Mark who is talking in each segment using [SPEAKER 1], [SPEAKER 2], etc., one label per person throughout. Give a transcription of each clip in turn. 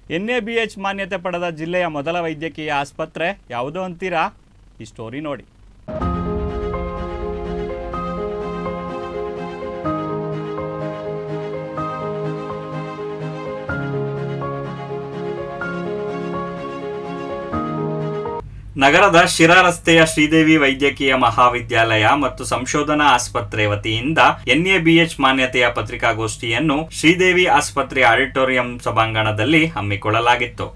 [SPEAKER 1] N A B H ಮಾನ್ಯತೆ ಪಡೆದ ಜಿಲ್ಲೆಯ ಮೊದಲ ವೈದ್ಯಕೀಯ ಆಸ್ಪತ್ರೆ ಯಾವುದು ಅಂತೀರಾ ಈ ಸ್ಟೋರಿ ನೋಡಿ ನಗರದ ಶಿರಾ ರಸ್ತೆಯ ಶ್ರೀದೇವಿ ವೈದ್ಯಕೀಯ ಮಹಾವಿದ್ಯಾಲಯ ಮತ್ತು ಸಂಶೋಧನಾ ಆಸ್ಪತ್ರೆ ವತಿಯಿಂದ ಎನ್ಎಬಿಎಚ್ ಮಾನ್ಯತೆಯ ಪತ್ರಿಕಾಗೋಷ್ಠಿಯನ್ನು ಶ್ರೀದೇವಿ ಆಸ್ಪತ್ರೆ ಆಡಿಟೋರಿಯಂ ಸಭಾಂಗಣದಲ್ಲಿ ಹಮ್ಮಿಕೊಳ್ಳಲಾಗಿತ್ತು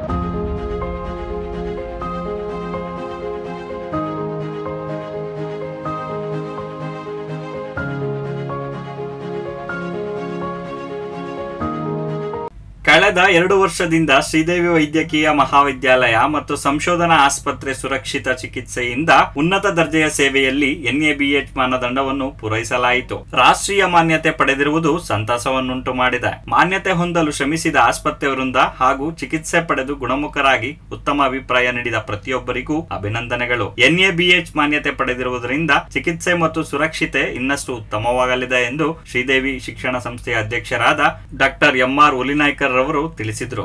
[SPEAKER 1] ಕಳೆದ ಎರಡು ವರ್ಷದಿಂದ ಶ್ರೀದೇವಿ ವೈದ್ಯಕೀಯ ಮಹಾವಿದ್ಯಾಲಯ ಮತ್ತು ಸಂಶೋಧನಾ ಆಸ್ಪತ್ರೆ ಸುರಕ್ಷಿತ ಚಿಕಿತ್ಸೆಯಿಂದ ಉನ್ನತ ದರ್ಜೆಯ ಸೇವೆಯಲ್ಲಿ ಎನ್ಎಬಿಎಚ್ ಮಾನದಂಡವನ್ನು ಪೂರೈಸಲಾಯಿತು ರಾಷ್ಟ್ರೀಯ ಮಾನ್ಯತೆ ಪಡೆದಿರುವುದು ಸಂತಸವನ್ನುಂಟು ಮಾಡಿದೆ ಮಾನ್ಯತೆ ಹೊಂದಲು ಶ್ರಮಿಸಿದ ಆಸ್ಪತ್ರೆ ವೃಂದ ಹಾಗೂ ಚಿಕಿತ್ಸೆ ಪಡೆದು ಗುಣಮುಖರಾಗಿ ಉತ್ತಮ ಅಭಿಪ್ರಾಯ ನೀಡಿದ ಪ್ರತಿಯೊಬ್ಬರಿಗೂ ಅಭಿನಂದನೆಗಳು ಎನ್ಎಬಿಎಚ್ ಮಾನ್ಯತೆ ಪಡೆದಿರುವುದರಿಂದ ಚಿಕಿತ್ಸೆ ಮತ್ತು ಸುರಕ್ಷತೆ ಇನ್ನಷ್ಟು ಉತ್ತಮವಾಗಲಿದೆ ಎಂದು ಶ್ರೀದೇವಿ ಶಿಕ್ಷಣ ಸಂಸ್ಥೆಯ ಅಧ್ಯಕ್ಷರಾದ ಡಾಕ್ಟರ್ ಎಂಆರ್ ಹುಲಿನಾಯ್ಕರ್ ರವರು ತಿಳಿಸಿದರು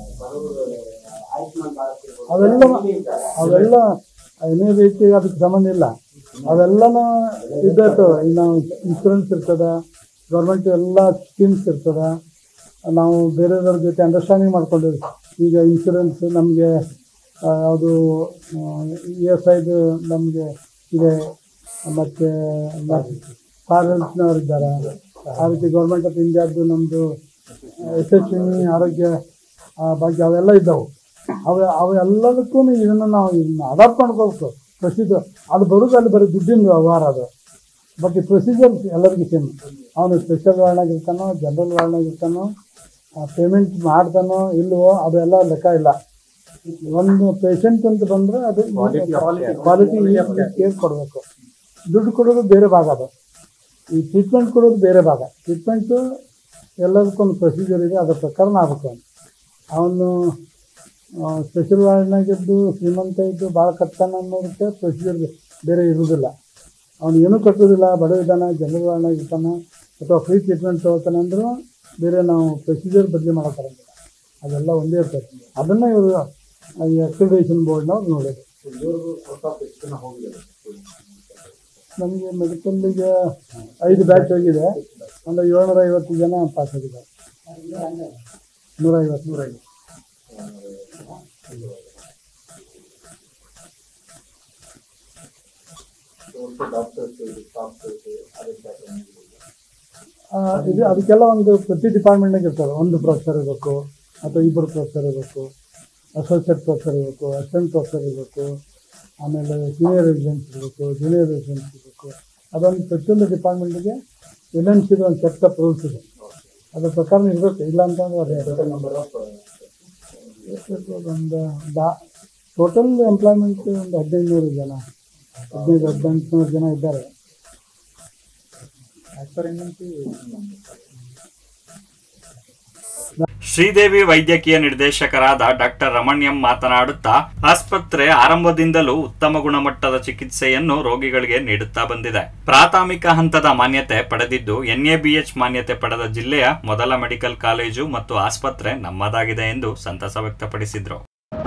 [SPEAKER 2] ಅವೆಲ್ಲ ಅವೆಲ್ಲ ಏನೇ ರೀತಿ ಅದಕ್ಕೆ ಸಂಬಂಧ ಇಲ್ಲ ಅವೆಲ್ಲನೂ ಇದ್ದಾಯ್ತು ಇನ್ನು ಇನ್ಶೂರೆನ್ಸ್ ಇರ್ತದ ಗೌರ್ಮೆಂಟ್ ಎಲ್ಲ ಸ್ಕೀಮ್ಸ್ ಇರ್ತದ ನಾವು ಬೇರೆಯವ್ರ ಜೊತೆ ಅಂಡರ್ಸ್ಟ್ಯಾಂಡಿಂಗ್ ಮಾಡ್ಕೊಂಡಿವಿ ಈಗ ಇನ್ಶೂರೆನ್ಸ್ ನಮಗೆ ಯಾವುದು ಇ ಎಸ್ ಐದು ನಮಗೆ ಇದೆ ಮತ್ತು ಫಾರೆನ್ಸ್ನವ್ರು ಇದ್ದಾರೆ ಆ ರೀತಿ ಗೌರ್ಮೆಂಟ್ ಆಫ್ ಇಂಡಿಯಾದ್ದು ನಮ್ಮದು ಯಶಸ್ವಿನಿ ಆರೋಗ್ಯ ಆ, ಭಾಗ್ಯ ಅವೆಲ್ಲ ಇದ್ದಾವೆ ಅವ ಅವೆಲ್ಲದಕ್ಕೂ ಇದನ್ನು ನಾವು ಇದನ್ನ ಅಡಾಪ್ಟ್ ಮಾಡ್ಕೋಬೇಕು ಪ್ರೊಸೀಜರ್ ಅದು ಬರೋದು ಅಲ್ಲಿ ಬರೀ ದುಡ್ಡಿನ ವ್ಯವಹಾರ ಅದು ಬಟ್ ಈ ಪ್ರೊಸೀಜರ್ ಎಲ್ಲರಿಗೂ ಸೇಮ್ ಅವನು ಸ್ಪೆಷಲ್ ವಾರ್ಡ್ನಾಗ ಇರ್ತಾನೋ ಜನರಲ್ ವಾರ್ಡ್ನಾಗ ಇರ್ತಾನೋ ಪೇಮೆಂಟ್ ಮಾಡ್ತಾನೋ ಇಲ್ವೋ ಅದೆಲ್ಲ ಲೆಕ್ಕ ಇಲ್ಲ ಒಂದು ಪೇಷಂಟ್ ಅಂತ ಬಂದರೆ ಅದು ಕ್ವಾಲಿಟಿ ಕೇರ್ ಕೊಡಬೇಕು ದುಡ್ಡು ಕೊಡೋದು ಬೇರೆ ಭಾಗ ಅದು ಈ ಟ್ರೀಟ್ಮೆಂಟ್ ಕೊಡೋದು ಬೇರೆ ಭಾಗ ಟ್ರೀಟ್ಮೆಂಟು ಎಲ್ಲದಕ್ಕೊಂದು ಪ್ರೊಸೀಜರ್ ಇದೆ ಅದ್ರ ಪ್ರಕಾರ ಆಗಬೇಕು ಅವನು ಸ್ಪೆಷಲ್ ವಾರ್ಡ್ನಾಗಿದ್ದು ಶ್ರೀಮಂತ ಇದ್ದು ಭಾಳ ಕಟ್ತಾನ ಅನ್ನೋದಕ್ಕೆ ಪ್ರೊಸೀಜರ್ ಬೇರೆ ಇರುವುದಿಲ್ಲ ಅವನು ಏನೂ ಕಟ್ಟೋದಿಲ್ಲ ಬಡ ಇದ್ದಾನೆ ಜನರಲ್ ವಾರ್ಡ್ನಾಗ ಇರ್ತಾನೆ ಅಥವಾ ಫ್ರೀ ಟ್ರೀಟ್ಮೆಂಟ್ ತೊಗೊತಾನೆ ಅಂದರೂ ಬೇರೆ ನಾವು ಪ್ರೊಸೀಜರ್ ಬದಲಿ ಮಾಡೋಕ್ಕಾಗಂಗಿಲ್ಲ ಅದೆಲ್ಲ ಒಂದೇ ಇರ್ತದೆ ಅದನ್ನು ಇವರು ಈ ಅಕ್ರಿಡೇಷನ್ ಬೋರ್ಡ್ನವ್ರು ನೋಡೋದು ನಮಗೆ ಮೆಡಿಕಲ್ಗೆ ಐದು ಬ್ಯಾಚ್ ಹೋಗಿದೆ ಒಂದು ಏಳ್ನೂರ ಐವತ್ತು ಜನ ಪಾಸ್ ಆಗಿದ್ದಾರೆ ನೂರ ಐವತ್ತು ನೂರ ಐವತ್ತು ಆ, ಇದು ಅದಕ್ಕೆಲ್ಲ ಒಂದು ಪ್ರತಿ ಡಿಪಾರ್ಟ್ಮೆಂಟ್ನಾಗ ಇರ್ತಾರೆ ಒಂದು ಪ್ರೊಫೆಸರ್ ಇರಬೇಕು ಅಥವಾ ಇಬ್ಬರು ಪ್ರೊಫೆಸರ್ ಇರಬೇಕು ಅಸೋಸಿಯೇಟ್ ಪ್ರೊಫೆಸರ್ ಇರಬೇಕು ಅಸಿಸ್ಟೆಂಟ್ ಪ್ರೊಫೆಸರ್ ಇರಬೇಕು ಆಮೇಲೆ ಸೀನಿಯರ್ ರೆಸಿಡೆಂಟ್ಸ್ ಇರಬೇಕು ಜೂನಿಯರ್ ರೆಸಿಡೆಂಟ್ಸ್ ಇರಬೇಕು ಅದೊಂದು ಪ್ರತಿಯೊಂದು ಡಿಪಾರ್ಟ್ಮೆಂಟಿಗೆ ಎಲ್ ಎನ್ ಸಿದು ಒಂದು ಸೆಟ್ ಆಫ್ ರೂಲ್ಸ್ ಇದೆ ಅದ್ರ ಪ್ರಕಾರ ಇರಬೇಕು ಇಲ್ಲ ಅಂತಂದ್ರೆ ಅದೇ ಒಂದು ದಾ ಟೋಟಲ್ ಎಂಪ್ಲಾಯ್ಮೆಂಟ್ ಒಂದು ಹದಿನೈದು ಜನ ಹದಿನೈದು ಹದಿನೆಂಟುನೂರು ಜನ ಇದ್ದಾರೆ
[SPEAKER 1] ಶ್ರೀದೇವಿ ವೈದ್ಯಕೀಯ ನಿರ್ದೇಶಕರಾದ ಡಾಕ್ಟರ್ ರಮಣ್ಯಂ ಮಾತನಾಡುತ್ತಾ ಆಸ್ಪತ್ರೆ ಆರಂಭದಿಂದಲೂ ಉತ್ತಮ ಗುಣಮಟ್ಟದ ಚಿಕಿತ್ಸೆಯನ್ನು ರೋಗಿಗಳಿಗೆ ನೀಡುತ್ತಾ ಬಂದಿದೆ ಪ್ರಾಥಮಿಕ ಹಂತದ ಮಾನ್ಯತೆ ಪಡೆದಿದ್ದು ಎನ್ಎಬಿಎಚ್ ಮಾನ್ಯತೆ ಪಡೆದ ಜಿಲ್ಲೆಯ ಮೊದಲ ಮೆಡಿಕಲ್ ಕಾಲೇಜು ಮತ್ತು ಆಸ್ಪತ್ರೆ ನಮ್ಮದಾಗಿದೆ ಎಂದು ಸಂತಸ ವ್ಯಕ್ತಪಡಿಸಿದರು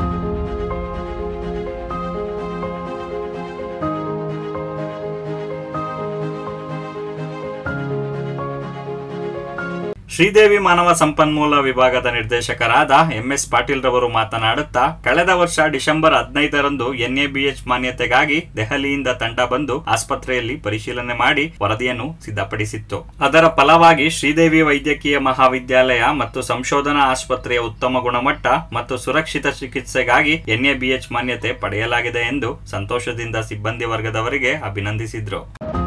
[SPEAKER 1] ಶ್ರೀದೇವಿ ಮಾನವ ಸಂಪನ್ಮೂಲ ವಿಭಾಗದ ನಿರ್ದೇಶಕರಾದ ಎಂಎಸ್ ಪಾಟೀಲ್ ರವರು ಮಾತನಾಡುತ್ತಾ ಕಳೆದ ವರ್ಷ ಡಿಸೆಂಬರ್ ಹದಿನೈದರಂದು ಎನ್ಎಬಿಎಚ್ ಮಾನ್ಯತೆಗಾಗಿ ದೆಹಲಿಯಿಂದ ತಂಡ ಬಂದು ಆಸ್ಪತ್ರೆಯಲ್ಲಿ ಪರಿಶೀಲನೆ ಮಾಡಿ ವರದಿಯನ್ನು ಸಿದ್ಧಪಡಿಸಿತ್ತು ಅದರ ಫಲವಾಗಿ ಶ್ರೀದೇವಿ ವೈದ್ಯಕೀಯ ಮಹಾವಿದ್ಯಾಲಯ ಮತ್ತು ಸಂಶೋಧನಾ ಆಸ್ಪತ್ರೆಯ ಉತ್ತಮ ಗುಣಮಟ್ಟ ಮತ್ತು ಸುರಕ್ಷಿತ ಚಿಕಿತ್ಸೆಗಾಗಿ ಎನ್ಎಬಿಎಚ್ ಮಾನ್ಯತೆ ಪಡೆಯಲಾಗಿದೆ ಎಂದು ಸಂತೋಷದಿಂದ ಸಿಬ್ಬಂದಿ ವರ್ಗದವರಿಗೆ ಅಭಿನಂದಿಸಿದ್ರು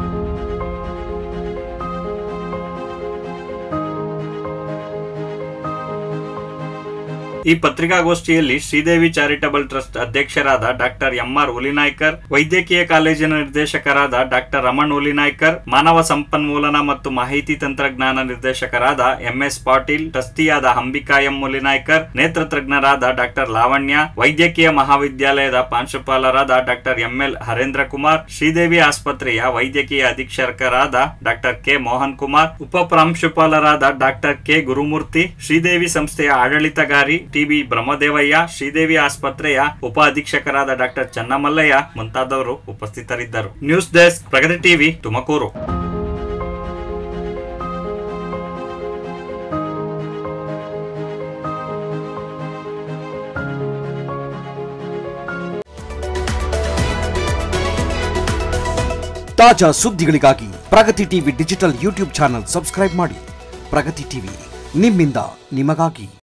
[SPEAKER 1] ಈ ಪತ್ರಿಕಾಗೋಷ್ಠಿಯಲ್ಲಿ ಶ್ರೀದೇವಿ ಚಾರಿಟಬಲ್ ಟ್ರಸ್ಟ್ ಅಧ್ಯಕ್ಷರಾದ ಡಾಕ್ಟರ್ ಎಂಆರ್ ಹುಲಿನಾಯ್ಕರ್ ವೈದ್ಯಕೀಯ ಕಾಲೇಜಿನ ನಿರ್ದೇಶಕರಾದ ಡಾಕ್ಟರ್ ರಮಣ್ ಹುಲಿನಾಯ್ಕರ್ ಮಾನವ ಸಂಪನ್ಮೂಲನ ಮತ್ತು ಮಾಹಿತಿ ತಂತ್ರಜ್ಞಾನ ನಿರ್ದೇಶಕರಾದ ಎಂಎಸ್ ಪಾಟೀಲ್ ಟ್ರಸ್ಟಿಯಾದ ಅಂಬಿಕಾ ಎಂ ಹುಲಿನಾಯ್ಕರ್ ನೇತೃತಜ್ಞರಾದ ಡಾಕ್ಟರ್ ಲಾವಣ್ಯ ವೈದ್ಯಕೀಯ ಮಹಾವಿದ್ಯಾಲಯದ ಪ್ರಾಂಶುಪಾಲರಾದ ಡಾಕ್ಟರ್ ಎಂಎಲ್ ಹರೇಂದ್ರ ಕುಮಾರ್ ಶ್ರೀದೇವಿ ಆಸ್ಪತ್ರೆಯ ವೈದ್ಯಕೀಯ ಅಧೀಕ್ಷಕರಾದ ಡಾಕ್ಟರ್ ಕೆ ಮೋಹನ್ ಕುಮಾರ್ ಉಪ ಪ್ರಾಂಶುಪಾಲರಾದ ಡಾಕ್ಟರ್ ಕೆ ಗುರುಮೂರ್ತಿ ಶ್ರೀದೇವಿ ಸಂಸ್ಥೆಯ ಆಡಳಿತಗಾರಿ ಟಿಬಿ ಬ್ರಹ್ಮದೇವಯ್ಯ ಶ್ರೀದೇವಿ ಆಸ್ಪತ್ರೆಯ ಉಪ ಅಧೀಕ್ಷಕರಾದ ಡಾಕ್ಟರ್ ಚನ್ನಮಲ್ಲಯ್ಯ ಮುಂತಾದವರು ಉಪಸ್ಥಿತರಿದ್ದರು news desk Pragati TV Tumakuru
[SPEAKER 3] ತಾಜಾ ಸುದ್ದಿಗಳಿಗಾಗಿ Pragati TV digital YouTube channel subscribe ಮಾಡಿ ಪ್ರಗತಿ ಟಿವಿ ನಿಮ್ಮಿಂದ ನಿಮಗಾಗಿ